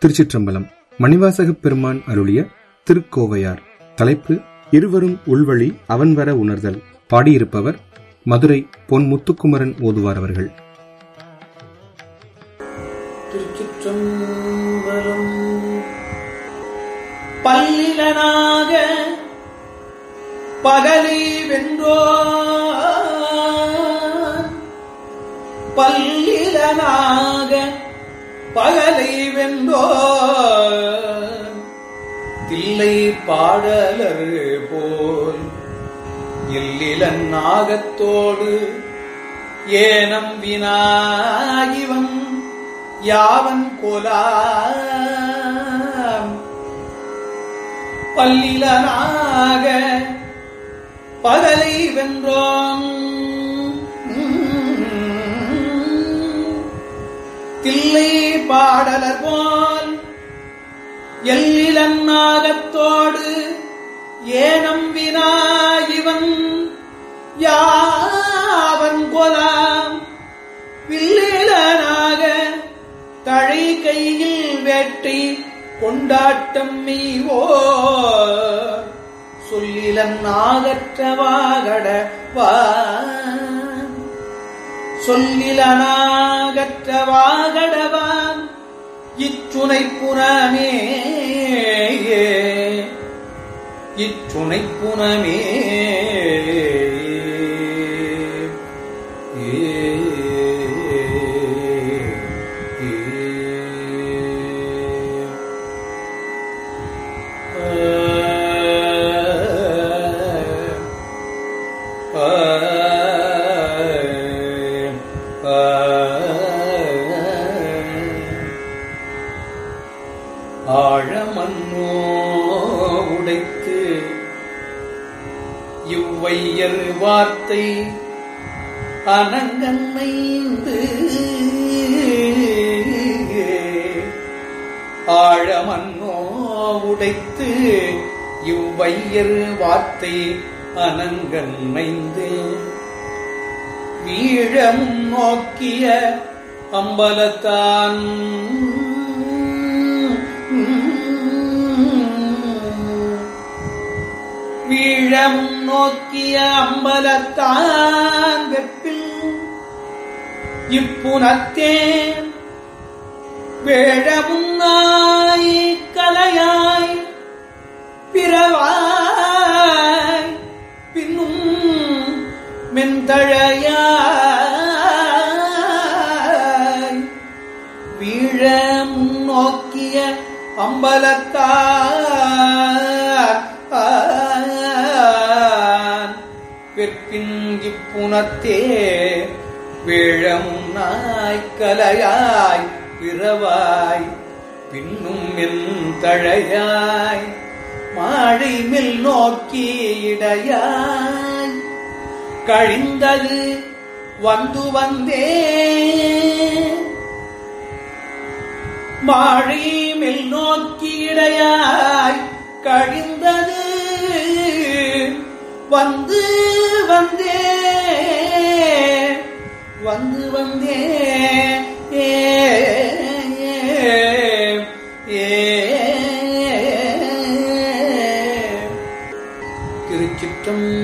திருச்சிற்றம்பலம் மணிவாசகப் பெருமான் அருளிய திருக்கோவையார் தலைப்பு இருவரும் உள்வழி அவன் வர உணர்தல் பாடியிருப்பவர் மதுரை பொன் முத்துக்குமரன் ஓதுவார் அவர்கள் திருச்சிற்றம்பலம் பல்லிலனாக பகலை வென்றோ பல்லிலனாக பகலை வென்றோ தில்லை பாடலர் போல் எல்லிலன் நாகத்தோடு ஏனம் வினாயிவன் யாவன் கோலாம் பல்லிலனாக பகலை வென்றோம் தில்லை பாடலர் போல் எல்லிலன் நாகத்தோடு ஏனம் வினாயிவன் யாவன் கொலாம் வில்லேலனாக தழை கையில் வேட்டை கொண்டாட்டம் மீவோ சொல்லிலன் நாகற்றவாகடவா சொல்லிலனாகற்றவாகடவான் இச்சுனை புறமே இச்சுனை புனமே ஆழமன்னோ உடைத்து இவ்வையர் வார்த்தை அனங்கன்னைந்து ஆழமன்னோ உடைத்து இவ்வையர் வார்த்தை அனங்கன்னைந்து வீழமும் நோக்கிய அம்பலத்தான் வீழம் நோக்கிய அம்பலத்தான் வெப்பில் இப்புனத்தே வேழமும் நாய் கலையாய் பிறவாய் பின்னும் மென்தழையாய் வீழம் நோக்கிய அம்பலத்தான் பிற்பின் இப்புனத்தே வேழமும் நாய்க்கலையாய் பிறவாய் பின்னும் என் தழையாய் மாழை மெல் நோக்கி இடையாய் கழிந்தது வந்து வந்தே மாழை மெல் நோக்கி இடையாய் கழிந்தது வந்து வந்தே வந்து வந்தே ஏ ஏ திருச்சிற்றம்